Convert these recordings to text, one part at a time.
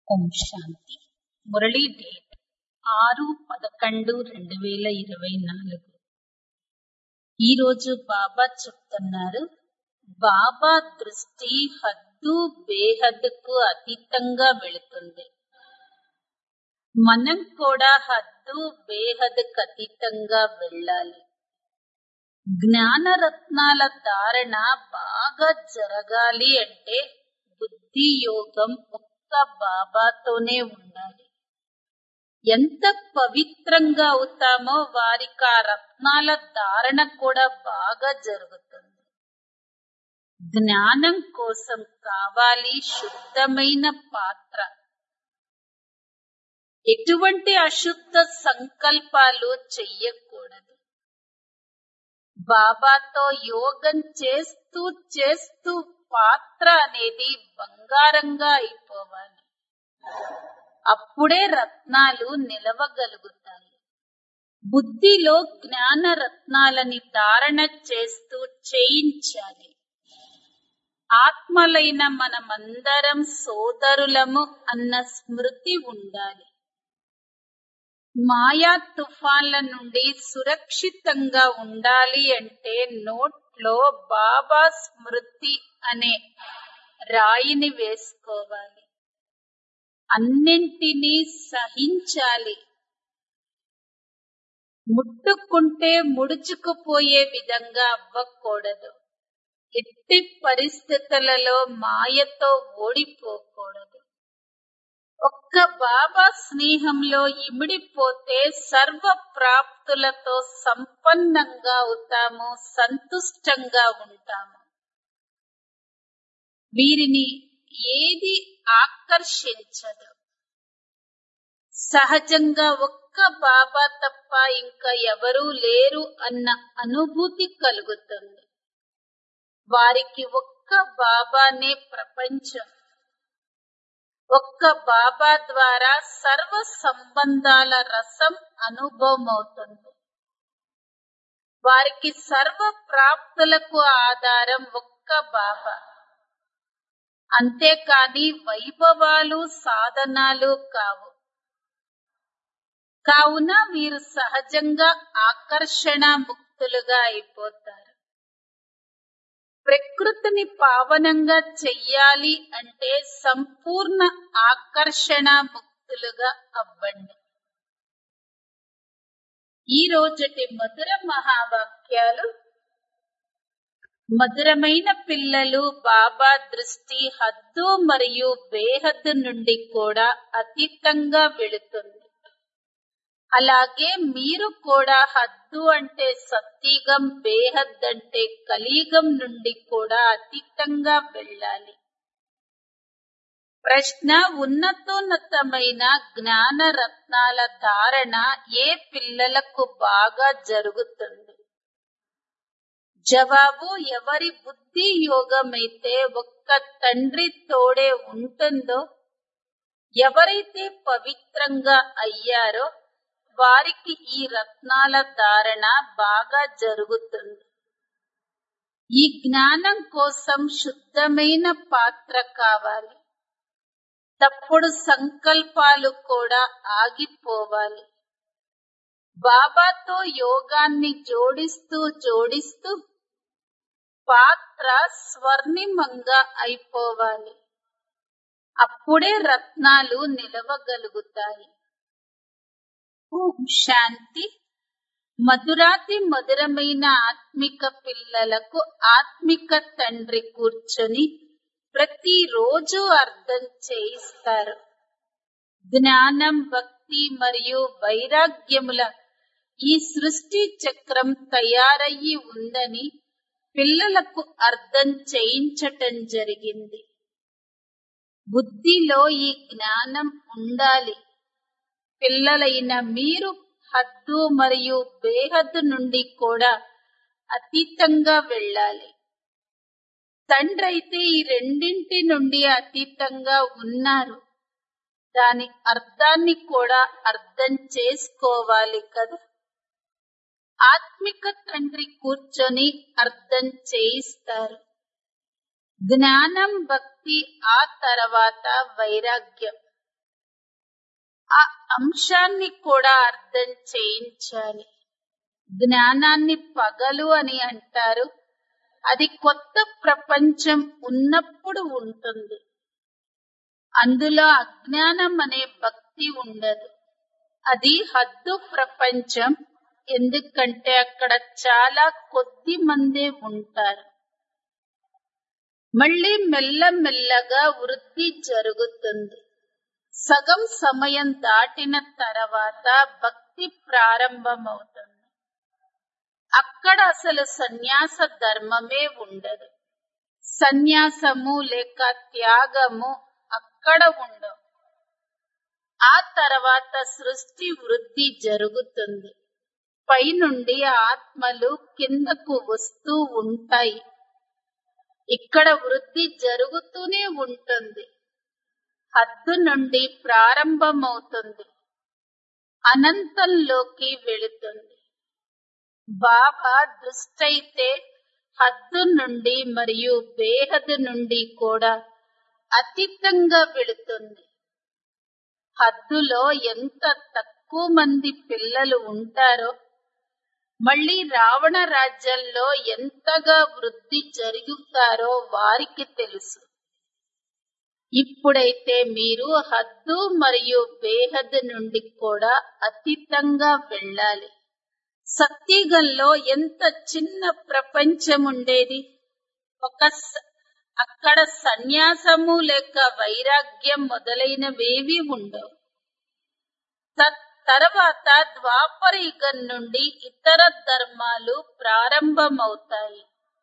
ఓం శాంతి Murali date ఆరు పదకొండు రెండు వేల ఇరవై నాలుగు ఈ రోజు బాబా చెప్తున్నారు బాబా దృష్టి హద్దు బేహద్దుకు అతీతంగా వెళుతుంది మనం కూడా హద్దు బేహద్దుకు అతీతంగా వెళ్ళాలి జ్ఞాన రత్నాల ధారణ బాగా జరగాలి అంటే బుద్ధి యోగం ఒక్క బాబాతోనే ఉండాలి ఎంత పవిత్రంగా అవుతామో వారికి ఆ రత్నాల ధారణ కూడా బాగా జరుగుతుంది జ్ఞానం కోసం కావాలి శుద్ధమైన పాత్ర ఎటువంటి అశుద్ధ సంకల్పాలు చెయ్యకూడదు బాబాతో యోగం చేస్తూ చేస్తూ పాత్ర అనేది బంగారంగా అయిపోవాలి అప్పుడే రత్నాలు నిలవగలుగుతాయి బుద్ధిలో జ్ఞాన రత్నాలని ధారణ చేస్తూ చేయించాలి ఆత్మలైన మనమందరం సోదరులము అన్న స్మృతి ఉండాలి మాయా తుఫాన్ల నుండి సురక్షితంగా ఉండాలి అంటే నోట్లో బాబా స్మృతి అనే రాయిని వేసుకోవాలి అన్నింటినీ సహించాలి ముట్టుకుంటే ముడుచుకుపోయే విధంగా అవ్వకూడదు ఎట్టి పరిస్థితులలో మాయతో ఓడిపోకూడదు ఒక్క బాబా స్నేహంలో ఇమిడిపోతే సర్వ ప్రాప్తులతో సంపన్నంగా అవుతాము సంతుష్టంగా ఉంటాము వీరిని ఏది ఆకర్షించదు సహజంగా ఒక్క బాబా తప్ప ఇంకా ఎవరూ లేరు అన్న అనుభూతి కలుగుతుంది వారికి ఒక్క బాబానే ప్రపంచం ఒక్క బాబా ద్వారా సర్వ సంబంధాల రసం అనుభవం అవుతుంది వారికి సర్వ ప్రాప్తులకు ఆధారం ఒక్క బాబా అంతేకాని వైభవాలు సాధనాలు కావు కావున వీరు సహజంగా ఆకర్షణ ముక్తులుగా అయిపోతారు ప్రకృతిని పావనంగా చెయ్యాలి అంటే సంపూర్ణ ఆకర్షణ ముక్తులుగా అవ్వండి ఈ రోజుటి మధుర మహావాక్యాలు మధురమైన పిల్లలు బాబా దృష్టి హద్దు మరియు బేహద్దు నుండి కూడా అతీతంగా వెళుతుంది అలాగే మీరు కూడా హద్దు అంటే సత్యగం బేహద్ అంటే కలియుగం నుండి కూడా అతీతంగా వెళ్ళాలి ప్రశ్న ఉన్నతోన్నతమైన జ్ఞాన రత్నాల ధారణ ఏ పిల్లలకు బాగా జరుగుతుంది జవాబు ఎవరి బుద్ధి యోగమైతే ఒక్క తండ్రి తోడే ఉంటుందో ఎవరైతే పవిత్రంగా అయ్యారో వారికి ఈ రత్నాల ధారణ బాగా జరుగుతుంది ఈ జ్ఞానం కోసం శుద్ధమైన పాత్ర కావాలి తప్పుడు సంకల్పాలు కూడా ఆగిపోవాలి బాబాతో యోగాన్ని జోడిస్తూ జోడిస్తూ పాత్ర స్వర్ణిమంగా అయిపోవాలి అప్పుడే రత్నాలు నిలవగలుగుతాయి ఓం శాంతి మధురాతి మధురమైన ఆత్మిక పిల్లలకు ఆత్మిక తండ్రి కూర్చొని ప్రతిరోజు అర్థం చేయిస్తారు జ్ఞానం భక్తి మరియు వైరాగ్యముల ఈ సృష్టి చక్రం తయారయ్యి ఉందని పిల్లలకు అర్థం చేయించటం జరిగింది బుద్ధిలో ఈ జ్ఞానం ఉండాలి పిల్లలైన మీరు హద్దు మరియు బేహద్దు నుండి కూడా అతీతంగా వెళ్ళాలి తండ్రి అయితే ఈ రెండింటి నుండి అతీతంగా ఉన్నారు దాని అర్థాన్ని కూడా అర్థం చేసుకోవాలి కదా ఆత్మిక తండ్రి కూర్చొని అర్థం చేయిస్తారు జ్ఞానం భక్తి ఆ తర్వాత వైరాగ్యం ఆ అంశాన్ని కూడా అర్థం చేయించాలి జ్ఞానాన్ని పగలు అని అంటారు అది కొత్త ప్రపంచం ఉన్నప్పుడు ఉంటుంది అందులో అజ్ఞానం అనే భక్తి ఉండదు అది హద్దు ప్రపంచం ఎందుకంటే అక్కడ చాలా కొద్ది మందే ఉంటారు మళ్ళీ మెల్లమెల్లగా వృద్ధి జరుగుతుంది సగం సమయం దాటిన తర్వాత భక్తి ప్రారంభమవుతుంది అక్కడ అసలు సన్యాస ధర్మమే ఉండదు సన్యాసము లేక త్యాగము అక్కడ ఉండవు ఆ తర్వాత సృష్టి వృద్ధి జరుగుతుంది పైనుండి ఆత్మలు కిందకు వస్తూ ఉంటాయి ఇక్కడ వృద్ధి జరుగుతూనే ఉంటుంది హద్దు నుండి ప్రారంభమవుతుంది అనంతంలోకి వెళుతుంది బాబా దుష్టైతే హద్దు నుండి మరియు బేహదు నుండి కూడా అతీతంగా వెళుతుంది హద్దులో ఎంత తక్కువ మంది పిల్లలు ఉంటారో మళ్ళీ రావణ రాజ్యంలో ఎంతగా వృద్ధి జరుగుతారో వారికి తెలుసు ఇప్పుడైతే మీరు హద్దు మరియు బేహద్ నుండి కూడా అతీతంగా వెళ్ళాలి సత్యుగంలో ఎంత చిన్న ప్రపంచం ఉండేది ఒక స- అక్కడ సన్యాసము లేక వైరాగ్యం మొదలైనవేవి ఉండవు తత్ తర్వాత ద్వాపర యుగం నుండి ఇతర ధర్మాలు ప్రారంభమవుతాయి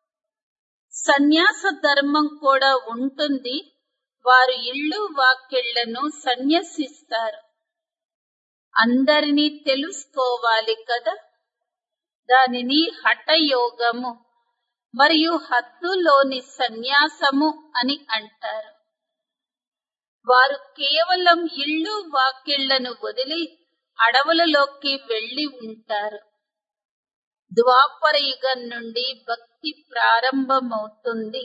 సన్యాస ధర్మం కూడా ఉంటుంది వారు ఇళ్ళు వాకిళ్లను సన్యసిస్తారు అందరినీ తెలుసుకోవాలి కదా దానిని హఠయోగము మరియు హద్దులోని సన్యాసము అని అంటారు వారు కేవలం ఇళ్ళు వాకిళ్లను వదిలి అడవులలోకి వెళ్లి ఉంటారు ద్వాపర యుగం నుండి భక్తి ప్రారంభమవుతుంది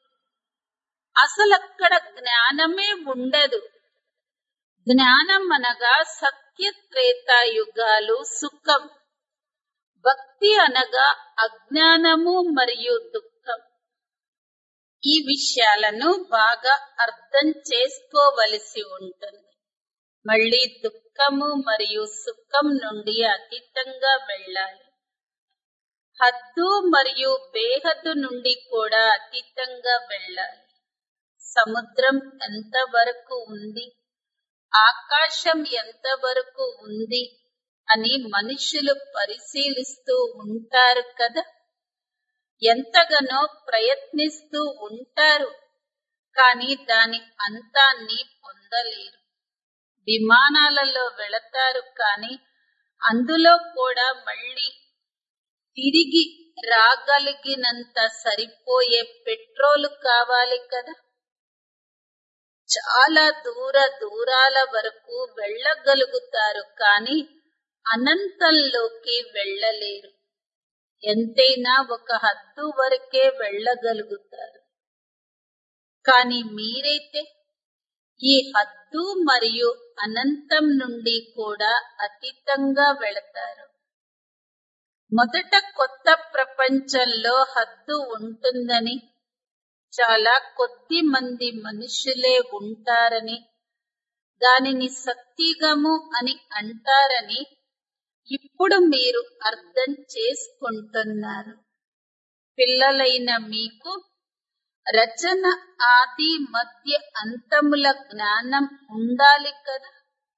అసలక్కడ జ్ఞానమే ఉండదు జ్ఞానం అనగా సత్య త్రేతాయుగాలు సుఖం భక్తి అనగా అజ్ఞానము మరియు దుఃఖం ఈ విషయాలను బాగా అర్థం చేసుకోవలసి ఉంటుంది మళ్ళీ దుఃఖము మరియు సుఖం నుండి అతీతంగా వెళ్ళాలి హద్దు మరియు బేహద్దు నుండి కూడా అతీతంగా వెళ్ళాలి సముద్రం ఎంత వరకు ఉంది ఆకాశం ఎంత వరకు ఉంది అని మనుషులు పరిశీలిస్తూ ఉంటారు కదా ఎంతగానో ప్రయత్నిస్తూ ఉంటారు కానీ దాని అంతాన్ని పొందలేరు విమానాలలో వెళతారు కానీ అందులో కూడా మళ్ళీ తిరిగి రాగలిగినంత సరిపోయే పెట్రోల్ కావాలి కదా చాలా దూర దూరాల వరకు వెళ్ళగలుగుతారు కానీ అనంతంలోకి వెళ్ళలేరు ఎంతైనా ఒక హద్దు వరకే వెళ్ళగలుగుతారు కానీ మీరైతే ఈ హద్దు మరియు అనంతం నుండి కూడా అతీతంగా వెళతారు మొదట కొత్త ప్రపంచంలో హద్దు ఉంటుందని చాలా కొద్ది మంది మనుషులే ఉంటారని దానిని సత్యుగము అని అంటారని ఇప్పుడు మీరు అర్థం చేసుకుంటున్నారు పిల్లలైన మీకు రచన ఆది మధ్య అంతముల జ్ఞానం ఉండాలి కదా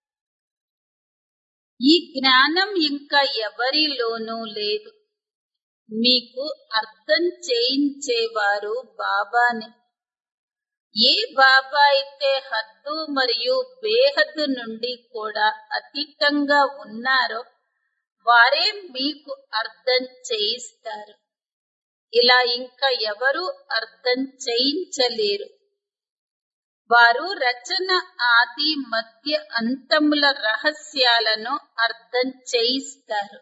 ఈ జ్ఞానం ఇంకా ఎవరిలోనూ లేదు మీకు అర్థం చేయించేవారు బాబానే ఏ బాబా అయితే హద్దు మరియు బేహద్దు నుండి కూడా అతీతంగా ఉన్నారో వారే మీకు అర్థం చేయిస్తారు ఇలా ఇంకా ఎవరు అర్థం చేయించలేరు వారు రచన ఆది మధ్య అంతముల రహస్యాలను అర్థం చేయిస్తారు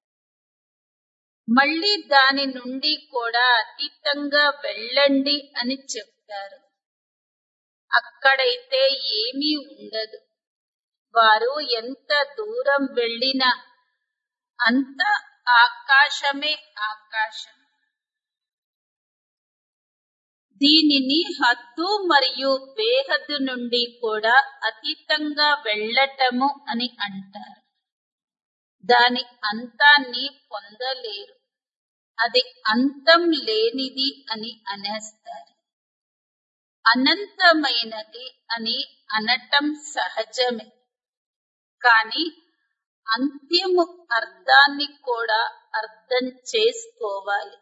మళ్ళీ దాని నుండి కూడా అతీతంగా వెళ్ళండి అని చెప్తారు అక్కడైతే ఏమీ ఉండదు వారు ఎంత దూరం వెళ్ళినా అంత ఆకాశమే ఆకాశం దీనిని హద్దు మరియు బేహద్దు నుండి కూడా అతీతంగా వెళ్ళటము అని అంటారు దాని అంతాన్ని పొందలేరు అది అంతం లేనిది అని అనేస్తారు అనంతమైనది అని అనటం సహజమే కాని అంత్యము అర్థాన్ని కూడా అర్థం చేసుకోవాలి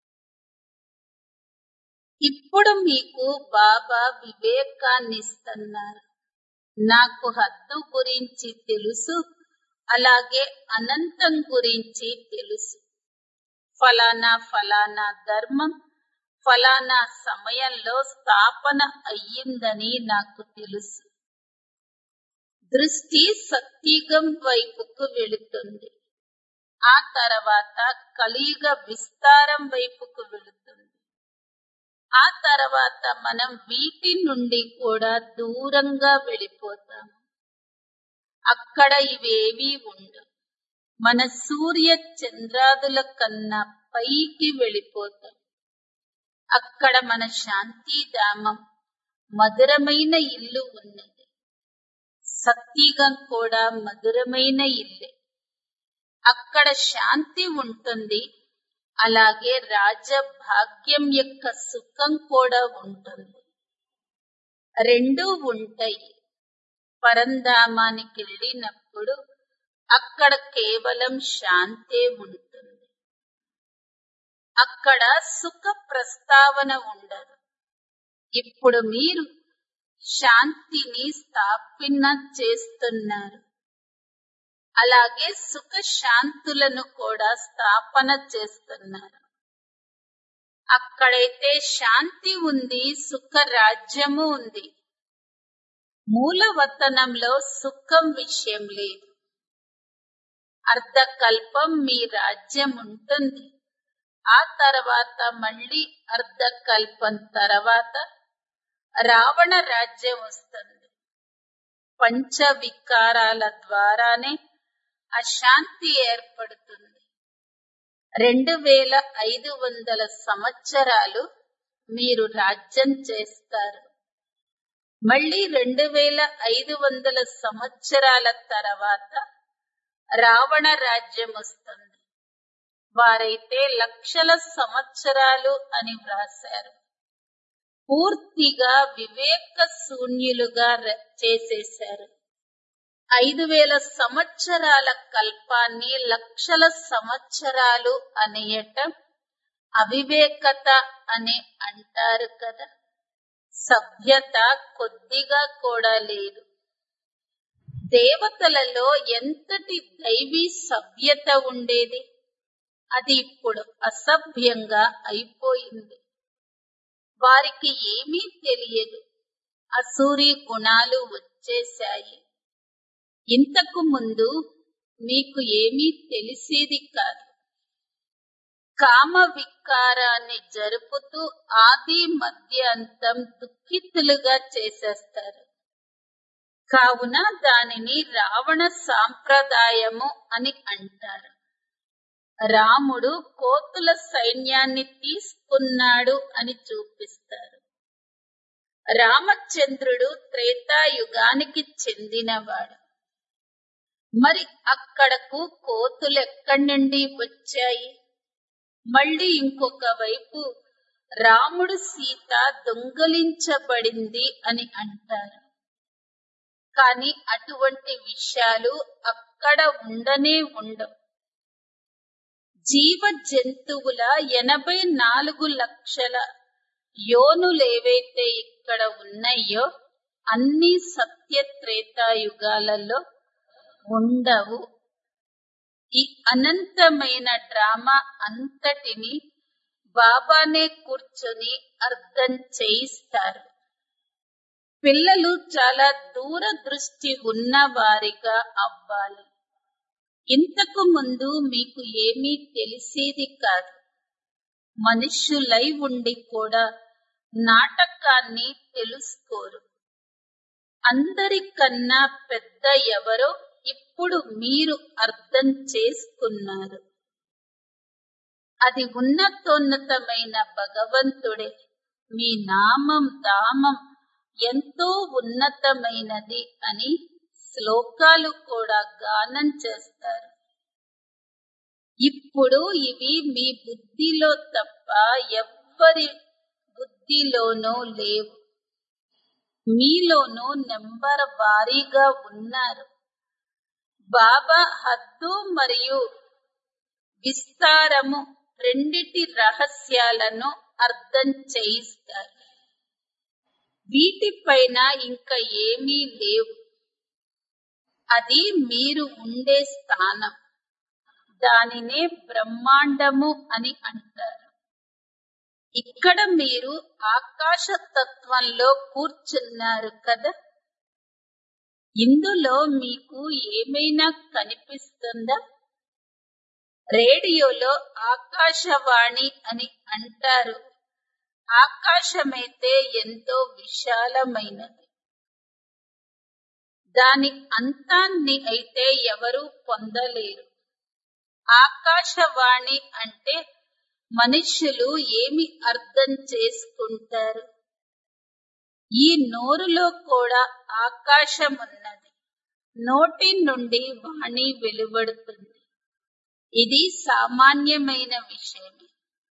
ఇప్పుడు మీకు బాబా వివేకాన్ని ఇస్తున్నారు నాకు హద్దు గురించి తెలుసు అలాగే అనంతం గురించి తెలుసు ఫలానా ఫలానా ధర్మం ఫలానా సమయంలో స్థాపన అయ్యిందని నాకు తెలుసు దృష్టి సత్యుగం వైపుకు వెళుతుంది ఆ తర్వాత కలియుగ విస్తారం వైపుకు వెళుతుంది ఆ తర్వాత మనం వీటి నుండి కూడా దూరంగా వెళ్ళిపోతాము అక్కడ ఇవేవీ ఉండవు మన సూర్య చంద్రాదుల కన్నా పైకి వెళ్ళిపోతాం అక్కడ మన శాంతిధామం మధురమైన ఇల్లు ఉన్నది సత్యుగం కూడా మధురమైన ఇల్లే అక్కడ శాంతి ఉంటుంది అలాగే రాజభాగ్యం యొక్క సుఖం కూడా ఉంటుంది రెండూ ఉంటాయి పరంధామానికి వెళ్ళినప్పుడు అక్కడ కేవలం శాంతే ఉంటుంది అక్కడ సుఖ ప్రస్తావన ఉండదు ఇప్పుడు మీరు శాంతిని స్థాపన చేస్తున్నారు అలాగే సుఖ శాంతులను కూడా స్థాపన చేస్తున్నారు అక్కడైతే శాంతి ఉంది సుఖ రాజ్యము ఉంది మూలవతనంలో సుఖం విషయం లేదు అర్ధకల్పం మీ రాజ్యం ఉంటుంది ఆ తర్వాత మళ్ళీ అర్ధకల్పం తర్వాత రావణ రాజ్యం వస్తుంది పంచ వికారాల ద్వారానే అశాంతి ఏర్పడుతుంది రెండు వేల ఐదు వందల సంవత్సరాలు మీరు రాజ్యం చేస్తారు మళ్ళీ రెండు వేల ఐదు వందల సంవత్సరాల తర్వాత రావణ రాజ్యం వస్తుంది వారైతే లక్షల సంవత్సరాలు అని వ్రాశారు పూర్తిగా వివేక శూన్యులుగా చేసేశారు ఐదు వేల సంవత్సరాల కల్పాన్ని లక్షల సంవత్సరాలు అనేయటం అవివేకత అని అంటారు కదా సభ్యత కొద్దిగా కూడా లేదు దేవతలలో ఎంతటి దైవీ సభ్యత ఉండేది అది ఇప్పుడు అసభ్యంగా అయిపోయింది వారికి ఏమీ తెలియదు అసూరి గుణాలు వచ్చేశాయి ఇంతకు ముందు మీకు ఏమీ తెలిసేది కాదు కామ వికారాన్ని జరుపుతూ ఆది మధ్య అంతం దుఃఖితులుగా చేసేస్తారు కావున దానిని రావణ సాంప్రదాయము అని అంటారు రాముడు కోతుల సైన్యాన్ని తీసుకున్నాడు అని చూపిస్తారు రామచంద్రుడు త్రేతాయుగానికి చెందినవాడు మరి అక్కడకు కోతులు ఎక్కడి నుండి వచ్చాయి మళ్ళీ ఇంకొక వైపు రాముడు సీత దొంగలించబడింది అని అంటారు కానీ అటువంటి విషయాలు అక్కడ ఉండనే ఉండవు జీవ జంతువుల ఎనభై నాలుగు లక్షల యోనులేవైతే ఇక్కడ ఉన్నాయో అన్ని సత్య త్రేతాయుగాలలో ఉండవు ఈ అనంతమైన డ్రామా అంతటిని బాబానే కూర్చొని అర్థం చేయిస్తారు పిల్లలు చాలా దూరదృష్టి ఉన్న వారిగా అవ్వాలి ఇంతకు ముందు మీకు ఏమీ తెలిసేది కాదు మనుష్యులై ఉండి కూడా నాటకాన్ని తెలుసుకోరు అందరికన్నా పెద్ద ఎవరో ఇప్పుడు మీరు అర్థం చేసుకున్నారు అది ఉన్నతోన్నతమైన భగవంతుడే మీ నామం దామం ఎంతో ఉన్నతమైనది అని శ్లోకాలు కూడా గానం చేస్తారు ఇప్పుడు ఇవి మీ బుద్ధిలో తప్ప ఎవ్వరి బుద్ధిలోనూ లేవు మీలోనూ నెంబర్ వారీగా ఉన్నారు బాబా హద్దు మరియు విస్తారము రెండిటి రహస్యాలను అర్థం చేయిస్తారు వీటిపైన ఇంకా ఏమీ లేవు అది మీరు ఉండే స్థానం దానినే బ్రహ్మాండము అని అంటారు ఇక్కడ మీరు ఆకాశ తత్వంలో కూర్చున్నారు కదా ఇందులో మీకు ఏమైనా కనిపిస్తుందా రేడియోలో ఆకాశవాణి అని అంటారు ఆకాశమైతే ఎంతో విశాలమైనది దాని అంతాన్ని అయితే ఎవరూ పొందలేరు ఆకాశవాణి అంటే మనుష్యులు ఏమి అర్థం చేసుకుంటారు ఈ నోరులో కూడా ఆకాశం ఉన్నది నోటి నుండి వాణి వెలువడుతుంది ఇది సామాన్యమైన విషయమే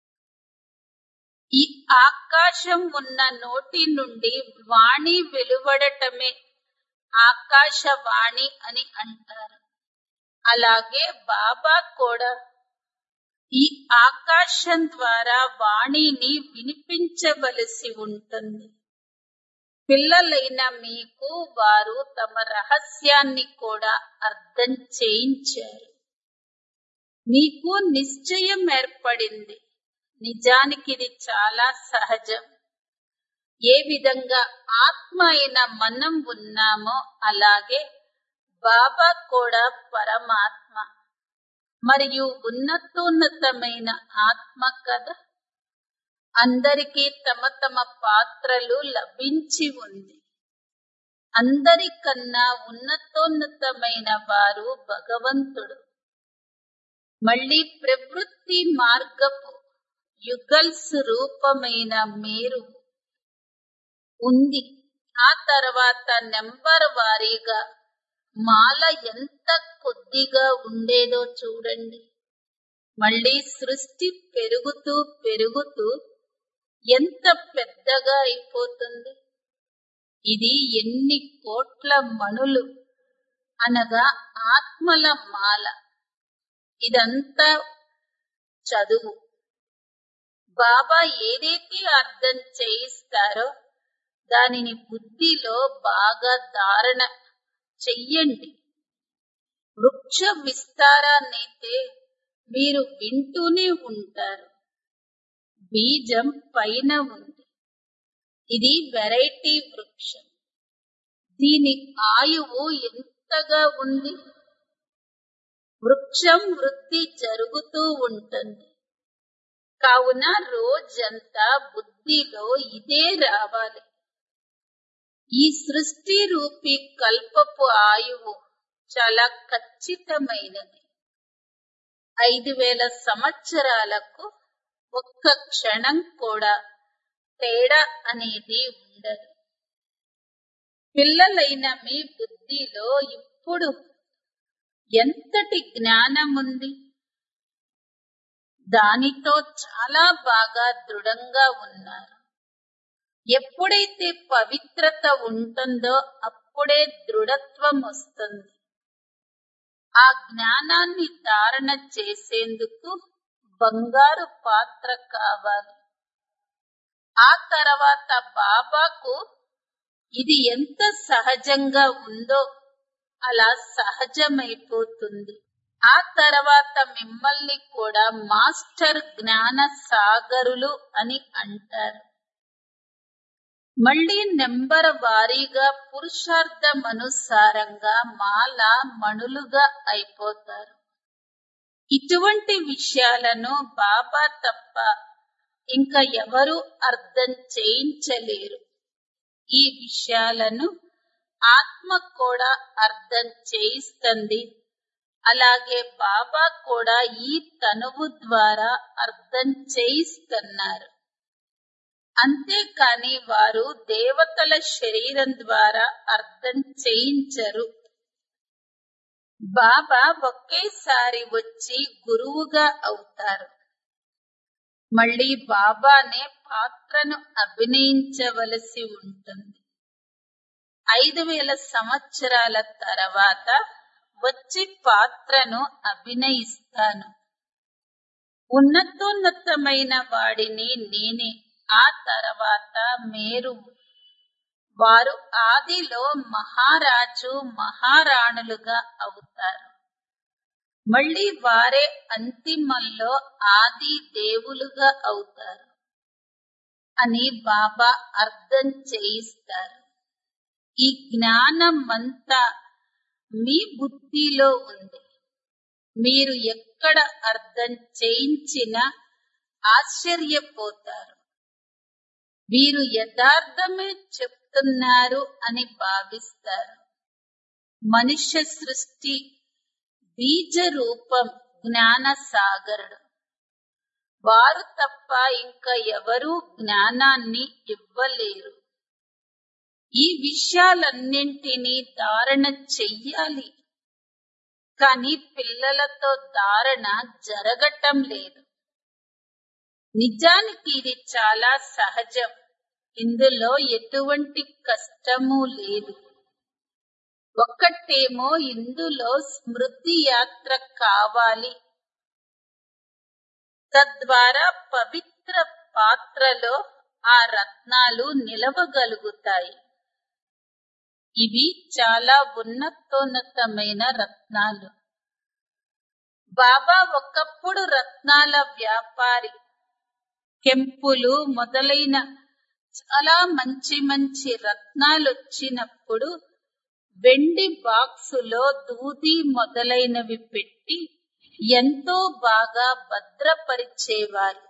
ఈ ఆకాశం ఉన్న నోటి నుండి వాణి వెలువడటమే ఆకాశవాణి అని అంటారు అలాగే బాబా కూడా ఈ ఆకాశం ద్వారా వాణిని వినిపించవలసి ఉంటుంది పిల్లలైన మీకు వారు తమ రహస్యాన్ని కూడా అర్థం చేయించారు మీకు నిశ్చయం ఏర్పడింది నిజానికి ఇది చాలా సహజం ఏ విధంగా ఆత్మ అయిన మనం ఉన్నామో అలాగే బాబా కూడా పరమాత్మ మరియు ఉన్నతోన్నతమైన ఆత్మ కదా అందరికీ తమ తమ పాత్రలు లభించి ఉంది అందరికన్నా ఉన్నతోన్నతమైన వారు భగవంతుడు మళ్ళీ ప్రవృత్తి మార్గపు యుగల్స్ రూపమైన మేరు ఉంది ఆ తర్వాత నెంబర్ వారీగా మాల ఎంత కొద్దిగా ఉండేదో చూడండి మళ్ళీ సృష్టి పెరుగుతూ పెరుగుతూ ఎంత పెద్దగా అయిపోతుంది ఇది ఎన్ని కోట్ల మణులు అనగా ఆత్మల మాల ఇదంతా చదువు బాబా ఏదైతే అర్థం చేయిస్తారో దానిని బుద్ధిలో బాగా ధారణ చెయ్యండి వృక్ష విస్తారాన్నైతే మీరు వింటూనే ఉంటారు బీజం పైన ఉంది ఇది వెరైటీ వృక్షం దీని ఆయువు ఎంతగా ఉంది వృక్షం వృద్ధి జరుగుతూ ఉంటుంది కావున రోజంతా బుద్ధిలో ఇదే రావాలి ఈ సృష్టి రూపి కల్పపు ఆయువు చాలా ఖచ్చితమైనది ఐదు వేల సంవత్సరాలకు ఒక్క క్షణం కూడా తేడా అనేది ఉండదు పిల్లలైన మీ బుద్ధిలో ఇప్పుడు ఎంతటి జ్ఞానం ఉంది దానితో చాలా బాగా దృఢంగా ఉన్నారు ఎప్పుడైతే పవిత్రత ఉంటుందో అప్పుడే దృఢత్వం వస్తుంది ఆ జ్ఞానాన్ని ధారణ చేసేందుకు బంగారు పాత్ర కావాలి ఆ తర్వాత బాబాకు ఇది ఎంత సహజంగా ఉందో అలా సహజమైపోతుంది ఆ తర్వాత మిమ్మల్ని కూడా మాస్టర్ జ్ఞాన సాగరులు అని అంటారు మళ్ళీ నెంబర్ వారీగా పురుషార్థమనుసారంగా మాల మణులుగా అయిపోతారు ఇటువంటి విషయాలను బాబా తప్ప ఇంకా ఎవరు అర్థం చేయించలేరు ఈ విషయాలను ఆత్మ కూడా అర్థం చేయిస్తుంది అలాగే బాబా కూడా ఈ తనువు ద్వారా అర్థం చేయిస్తున్నారు అంతేకాని వారు దేవతల శరీరం ద్వారా అర్థం చేయించరు బాబా ఒకేసారి వచ్చి గురువుగా అవుతారు మళ్ళీ బాబానే పాత్రను అభినయించవలసి ఉంటుంది ఐదు వేల సంవత్సరాల తర్వాత వచ్చి పాత్రను అభినయిస్తాను ఉన్నతోన్నతమైన వాడిని నేనే ఆ తర్వాత మీరు వారు ఆదిలో మహారాజు మహారాణులుగా అవుతారు మళ్ళీ వారే అంతిమంలో ఆది దేవులుగా అవుతారు అని బాబా అర్థం చేయిస్తారు ఈ జ్ఞానమంతా మీ బుద్ధిలో ఉంది మీరు ఎక్కడ అర్థం చేయించినా ఆశ్చర్యపోతారు వీరు యథార్థమే చెప్తున్నారు అని భావిస్తారు మనుష్య సృష్టి బీజ రూపం జ్ఞాన సాగరుడు వారు తప్ప ఇంకా ఎవరూ జ్ఞానాన్ని ఇవ్వలేరు ఈ విషయాలన్నింటినీ ధారణ చెయ్యాలి కానీ పిల్లలతో ధారణ జరగటం లేదు నిజానికి ఇది చాలా సహజం ఇందులో ఎటువంటి కష్టము లేదు ఒక్కటేమో ఇందులో స్మృతి యాత్ర కావాలి తద్వారా పవిత్ర పాత్రలో ఆ రత్నాలు నిలవగలుగుతాయి ఇవి చాలా ఉన్నతోన్నతమైన రత్నాలు బాబా ఒకప్పుడు రత్నాల వ్యాపారి కెంపులు మొదలైన చాలా మంచి మంచి రత్నాలు వచ్చినప్పుడు వెండి బాక్సులో దూది మొదలైనవి పెట్టి ఎంతో బాగా భద్రపరిచేవారు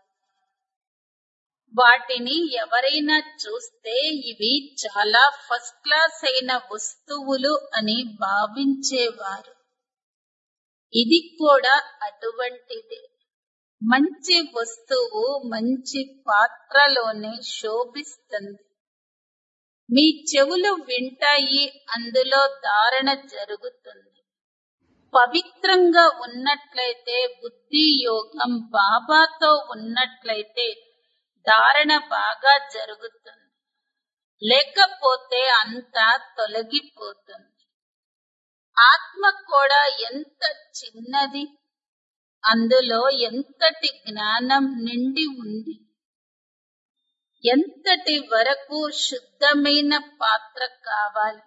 వాటిని ఎవరైనా చూస్తే ఇవి చాలా ఫస్ట్ క్లాస్ అయిన వస్తువులు అని భావించేవారు ఇది కూడా అటువంటిదే మంచి వస్తువు మంచి పాత్రలోనే శోభిస్తుంది మీ చెవులు వింటాయి అందులో ధారణ జరుగుతుంది పవిత్రంగా ఉన్నట్లయితే బుద్ధి యోగం బాబాతో ఉన్నట్లయితే ధారణ బాగా జరుగుతుంది లేకపోతే అంతా తొలగిపోతుంది ఆత్మ కూడా ఎంత చిన్నది అందులో ఎంతటి జ్ఞానం నిండి ఉంది ఎంతటి వరకు శుద్ధమైన పాత్ర కావాలి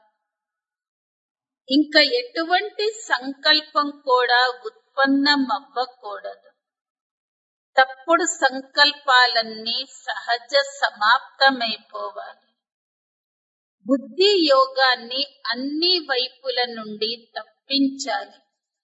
ఇంకా ఎటువంటి సంకల్పం కూడా ఉత్పన్నమవ్వకూడదు తప్పుడు సంకల్పాలన్నీ సహజ సమాప్తమైపోవాలి బుద్ధి యోగాన్ని అన్ని వైపుల నుండి తప్పించాలి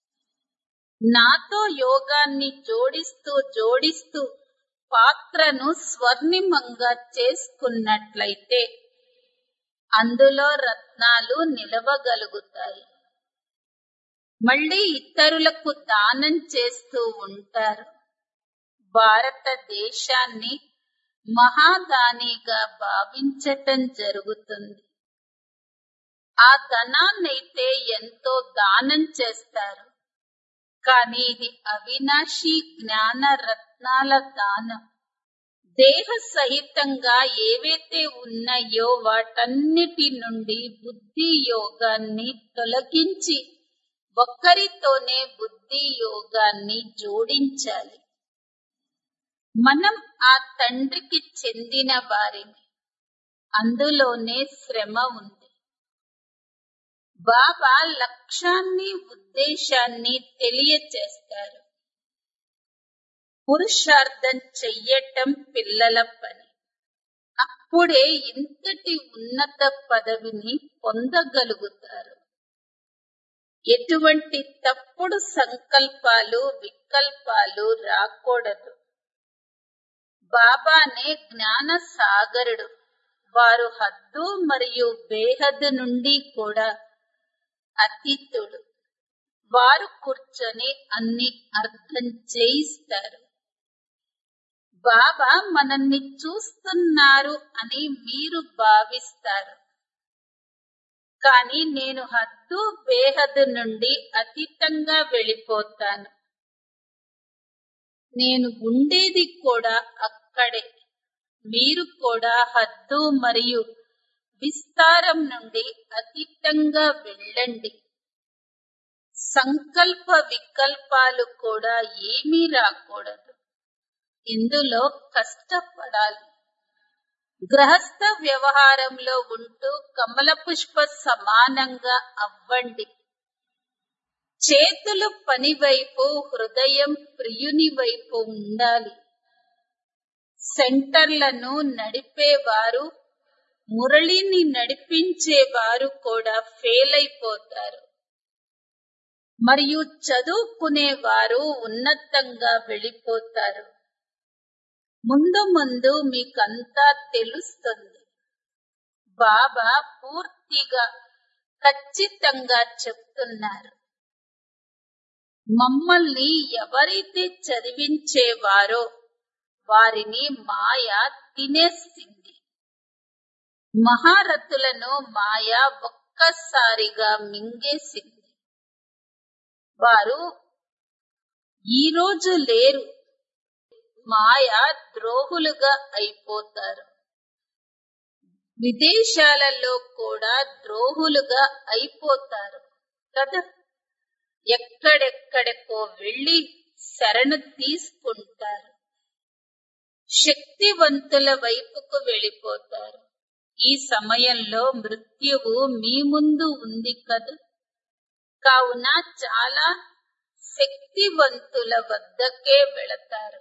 నాతో యోగాన్ని జోడిస్తూ జోడిస్తూ పాత్రను స్వర్ణిమంగా చేసుకున్నట్లయితే అందులో రత్నాలు నిలవగలుగుతాయి మళ్ళీ ఇతరులకు దానం చేస్తూ ఉంటారు భారతదేశాన్ని మహాదానిగా భావించటం జరుగుతుంది ఆ ధనాన్నైతే ఎంతో దానం చేస్తారు కానీ ఇది అవినాశి జ్ఞాన రత్నాల దానం దేహ సహితంగా ఏవైతే ఉన్నాయో వాటన్నిటి నుండి బుద్ధి యోగాన్ని తొలగించి ఒక్కరితోనే బుద్ధి యోగాన్ని జోడించాలి మనం ఆ తండ్రికి చెందిన వారిని అందులోనే శ్రమ ఉంది బాబా లక్ష్యాన్ని ఉద్దేశాన్ని తెలియచేస్తారు పురుషార్థం చెయ్యటం పిల్లల పని అప్పుడే ఇంతటి ఉన్నత పదవిని పొందగలుగుతారు ఎటువంటి తప్పుడు సంకల్పాలు వికల్పాలు రాకూడదు బాబానే జ్ఞాన సాగరుడు వారు హద్దు మరియు బేహద్దు నుండి కూడా అతీతుడు వారు కూర్చొని అన్ని అర్థం చేయిస్తారు బాబా మనల్ని చూస్తున్నారు అని మీరు భావిస్తారు కానీ నేను హద్దు బేహద్దు నుండి అతీతంగా వెళ్ళిపోతాను నేను ఉండేది కూడా అక్కడే మీరు కూడా హద్దు మరియు విస్తారం నుండి అతీతంగా వెళ్ళండి సంకల్ప వికల్పాలు కూడా ఏమీ రాకూడదు ఇందులో కష్టపడాలి గృహస్థ వ్యవహారంలో ఉంటూ కమల పుష్ప సమానంగా అవ్వండి చేతులు పని వైపు హృదయం ప్రియుని వైపు ఉండాలి సెంటర్లను నడిపేవారు మురళిని నడిపించేవారు కూడా ఫెయిల్ అయిపోతారు మరియు చదువుకునేవారు ఉన్నతంగా వెళ్ళిపోతారు ముందు ముందు మీకంతా తెలుస్తుంది బాబా పూర్తిగా ఖచ్చితంగా చెప్తున్నారు మమ్మల్ని ఎవరైతే చదివించేవారో వారిని మాయ తినేసింది మహారథులను మాయ ఒక్కసారిగా మింగేసింది వారు ఈ రోజు లేరు మాయ ద్రోహులుగా అయిపోతారు విదేశాలలో కూడా ద్రోహులుగా అయిపోతారు కదా ఎక్కడెక్కడికో వెళ్లి శరణు తీసుకుంటారు శక్తివంతుల వైపుకు వెళ్ళిపోతారు ఈ సమయంలో మృత్యువు మీ ముందు ఉంది కదా కావున చాలా శక్తివంతుల వద్దకే వెళతారు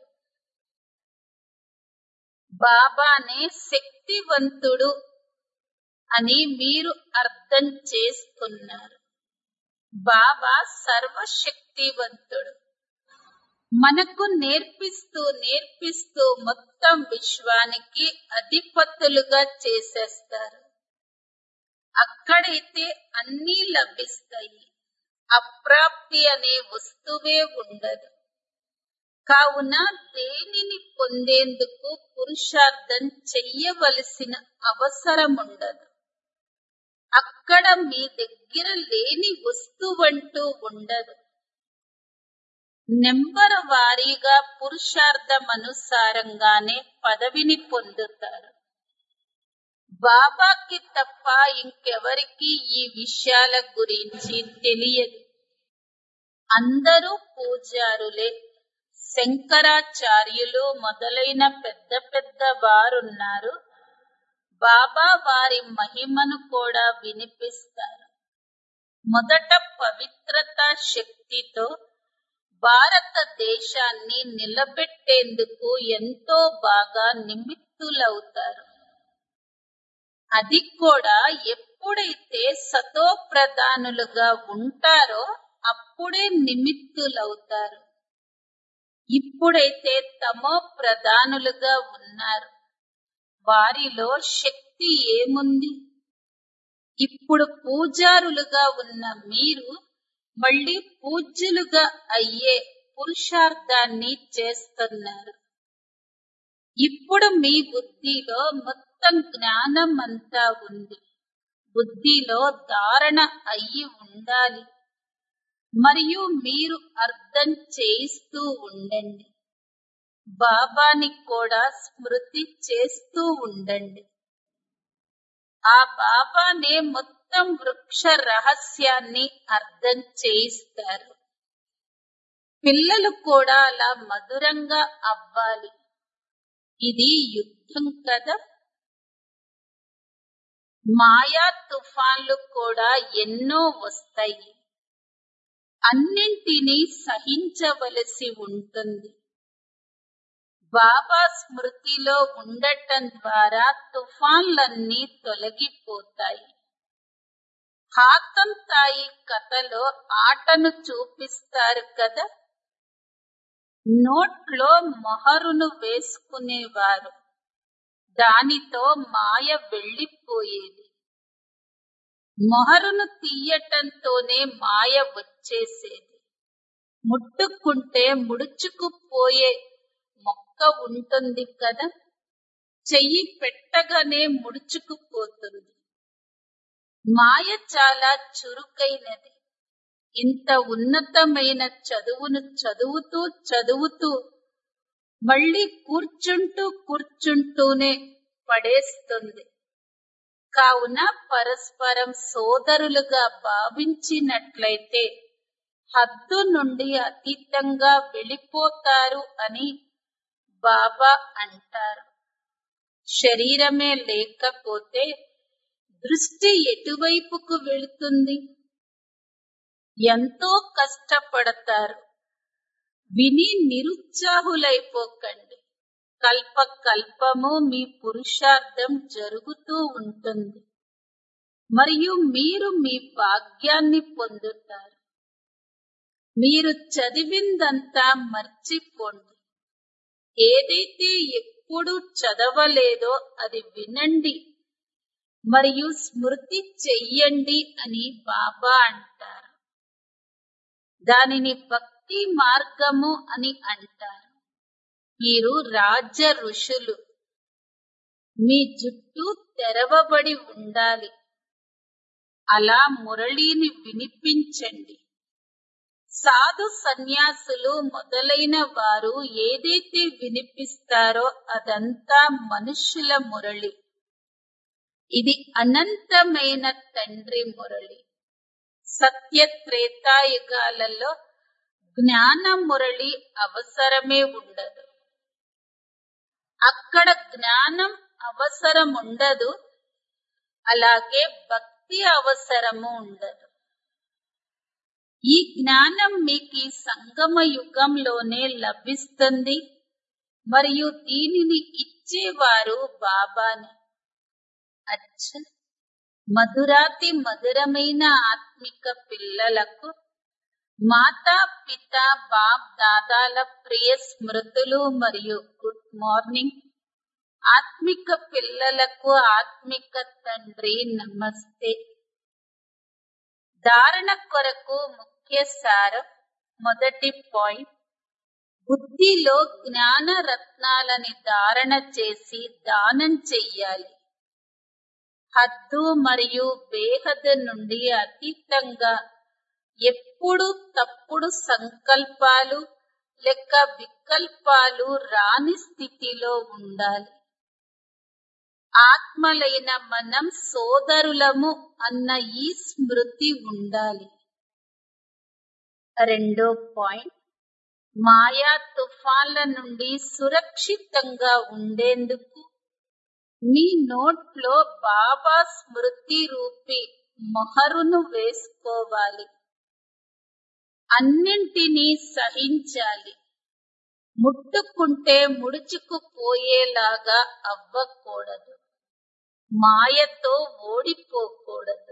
బాబానే శక్తివంతుడు అని మీరు అర్థం చేసుకున్నారు బాబా సర్వశక్తివంతుడు మనకు నేర్పిస్తూ నేర్పిస్తూ మొత్తం విశ్వానికి అధిపతులుగా చేసేస్తారు అక్కడైతే అన్నీ లభిస్తాయి అప్రాప్తి అనే వస్తువే ఉండదు కావున దేనిని పొందేందుకు పురుషార్థం చెయ్యవలసిన అవసరం ఉండదు అక్కడ మీ దగ్గర లేని వస్తువంటూ ఉండదు నెంబర్ వారీగా పురుషార్థం అనుసారంగానే పదవిని పొందుతారు బాబాకి తప్ప ఇంకెవరికి ఈ విషయాల గురించి తెలియదు అందరూ పూజారులే శంకరాచార్యులు మొదలైన పెద్ద పెద్ద వారున్నారు బాబా వారి మహిమను కూడా వినిపిస్తారు మొదట పవిత్రత శక్తితో భారతదేశాన్ని నిలబెట్టేందుకు ఎంతో బాగా నిమిత్తులవుతారు అది కూడా ఎప్పుడైతే సతో ప్రధానులుగా ఉంటారో అప్పుడే నిమిత్తులవుతారు ఇప్పుడైతే తమో ప్రధానులుగా ఉన్నారు వారిలో శక్తి ఏముంది ఇప్పుడు పూజారులుగా ఉన్న మీరు మళ్ళీ పూజ్యులుగా అయ్యే పురుషార్థాన్ని చేస్తున్నారు ఇప్పుడు మీ బుద్ధిలో మొత్తం జ్ఞానం అంతా ఉంది బుద్ధిలో ధారణ అయ్యి ఉండాలి మరియు మీరు అర్థం చేయిస్తూ ఉండండి బాబాని కూడా స్మృతి చేస్తూ ఉండండి ఆ బాబానే మొత్తం వృక్ష రహస్యాన్ని అర్థం చేయిస్తారు పిల్లలు కూడా అలా మధురంగా అవ్వాలి ఇది యుద్ధం కదా మాయా తుఫాన్లు కూడా ఎన్నో వస్తాయి అన్నింటినీ సహించవలసి ఉంటుంది బాబా స్మృతిలో ఉండటం ద్వారా తుఫాన్లన్నీ తొలగిపోతాయి హాతం తాయి కథలో ఆటను చూపిస్తారు కదా నోట్లో మొహరును వేసుకునేవారు దానితో మాయ వెళ్ళిపోయేది మొహరును తీయటంతోనే మాయ వచ్చేసేది ముట్టుకుంటే ముడుచుకుపోయే మొక్క ఉంటుంది కదా చెయ్యి పెట్టగానే ముడుచుకుపోతుంది మాయ చాలా చురుకైనది ఇంత ఉన్నతమైన చదువును చదువుతూ చదువుతూ మళ్ళీ కూర్చుంటూ కూర్చుంటూనే పడేస్తుంది కావున పరస్పరం సోదరులుగా భావించినట్లయితే హద్దు నుండి అతీతంగా వెళ్ళిపోతారు అని బాబా అంటారు శరీరమే లేకపోతే దృష్టి ఎటువైపుకు వెళుతుంది ఎంతో కష్టపడతారు విని నిరుత్సాహులైపోకండి కల్ప కల్పము మీ పురుషార్థం జరుగుతూ ఉంటుంది మరియు మీరు మీ భాగ్యాన్ని పొందుతారు మీరు చదివిందంతా మర్చిపోండి ఏదైతే ఎప్పుడు చదవలేదో అది వినండి మరియు స్మృతి చెయ్యండి అని బాబా అంటారు దానిని భక్తి మార్గము అని అంటారు మీరు రాజ ఋషులు మీ జుట్టు తెరవబడి ఉండాలి అలా మురళిని వినిపించండి సాధు సన్యాసులు మొదలైన వారు ఏదైతే వినిపిస్తారో అదంతా మనుష్యుల మురళి ఇది అనంతమైన తండ్రి మురళి సత్య త్రేతాయుగాలలో జ్ఞాన మురళి అవసరమే ఉండదు అక్కడ జ్ఞానం అవసరం ఉండదు అలాగే భక్తి అవసరము ఉండదు ఈ జ్ఞానం మీకు ఈ సంగమ యుగంలోనే లభిస్తుంది మరియు దీనిని ఇచ్చేవారు బాబాని అచ్చ మధురాతి మధురమైన ఆత్మిక పిల్లలకు మాతా పిత బాప్ దాదాల ప్రియ స్మృతులు మరియు గుడ్ మార్నింగ్ ఆత్మిక పిల్లలకు ఆత్మిక తండ్రి నమస్తే ధారణ కొరకు ముఖ్య సారం మొదటి పాయింట్ బుద్ధిలో జ్ఞాన రత్నాలని ధారణ చేసి దానం చెయ్యాలి హద్దు మరియు బేహద్ నుండి అతీతంగా ఎప్పుడు తప్పుడు సంకల్పాలు లెక్క వికల్పాలు రాని స్థితిలో ఉండాలి ఆత్మలైన మనం సోదరులము అన్న ఈ స్మృతి ఉండాలి రెండో పాయింట్ మాయా తుఫాన్ల నుండి సురక్షితంగా ఉండేందుకు మీ నోట్లో బాబా స్మృతి రూపి మొహరును వేసుకోవాలి అన్నింటినీ సహించాలి ముట్టుకుంటే ముడుచుకుపోయేలాగా అవ్వకూడదు మాయతో ఓడిపోకూడదు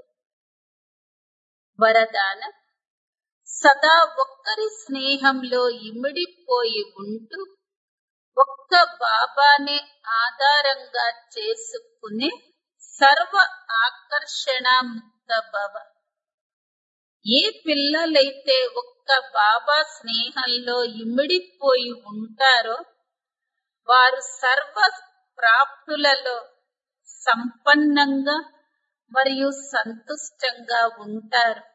వరదానం సదా ఒక్కరి స్నేహంలో ఇమిడిపోయి ఉంటూ ఒక్క బాబానే ఆధారంగా చేసుకునే సర్వ ఆకర్షణ ముక్త భవ ఏ పిల్లలైతే ఒక్క బాబా స్నేహంలో ఇమిడిపోయి ఉంటారో వారు సర్వ ప్రాప్తులలో సంపన్నంగా మరియు సంతుష్టంగా ఉంటారు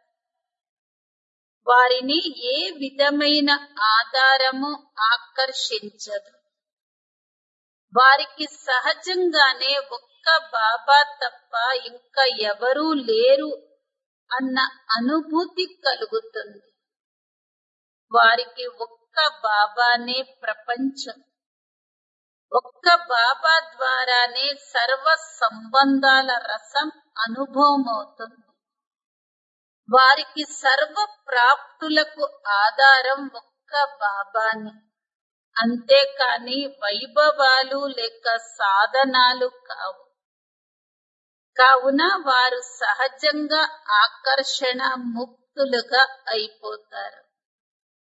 వారిని ఏ విధమైన ఆధారము ఆకర్షించదు వారికి సహజంగానే ఒక్క బాబా తప్ప ఇంకా ఎవరూ లేరు అన్న అనుభూతి కలుగుతుంది వారికి ఒక్క బాబానే ప్రపంచం ఒక్క బాబా ద్వారానే సర్వ సంబంధాల రసం అనుభవం అవుతుంది వారికి సర్వ ప్రాప్తులకు ఆధారం ఒక్క బాబాని అంతేకాని వైభవాలు లేక సాధనాలు కావు కావున వారు సహజంగా ఆకర్షణ ముక్తులుగా అయిపోతారు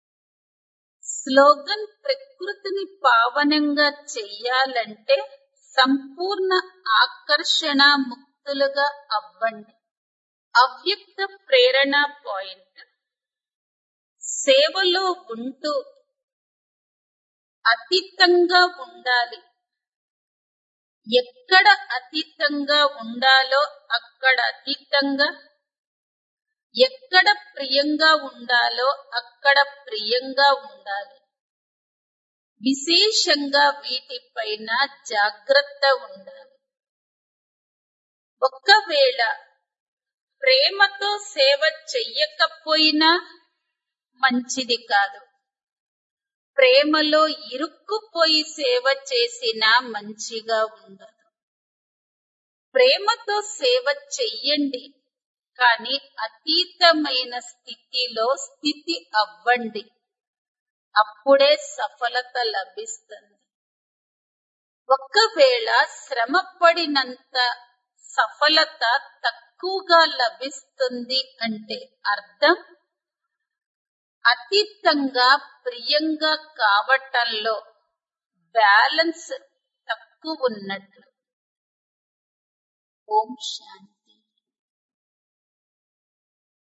స్లోగన్ ప్రకృతిని పావనంగా చెయ్యాలంటే సంపూర్ణ ఆకర్షణ ముక్తులుగా అవ్వండి అవ్యక్త ప్రేరణ పాయింట్ సేవలో ఉంటూ అతీతంగా ఉండాలి ఎక్కడ అతీతంగా ఉండాలో అక్కడ అతీతంగా ఎక్కడ ప్రియంగా ఉండాలో అక్కడ ప్రియంగా ఉండాలి విశేషంగా వీటిపైన జాగ్రత్త ఉండాలి ఒక్కవేళ ప్రేమతో సేవ చెయ్యకపోయినా మంచిది కాదు ప్రేమలో ఇరుక్కుపోయి సేవ చేసినా మంచిగా ఉండదు ప్రేమతో సేవ చెయ్యండి కానీ అతీతమైన స్థితిలో స్థితి అవ్వండి అప్పుడే సఫలత లభిస్తుంది ఒకవేళ శ్రమ పడినంత సఫలత తక్కువగా లభిస్తుంది అంటే అర్థం అతీతంగా ప్రియంగా కావటంలో బ్యాలెన్స్ తక్కువ ఉన్నట్లు ఓం శాంతి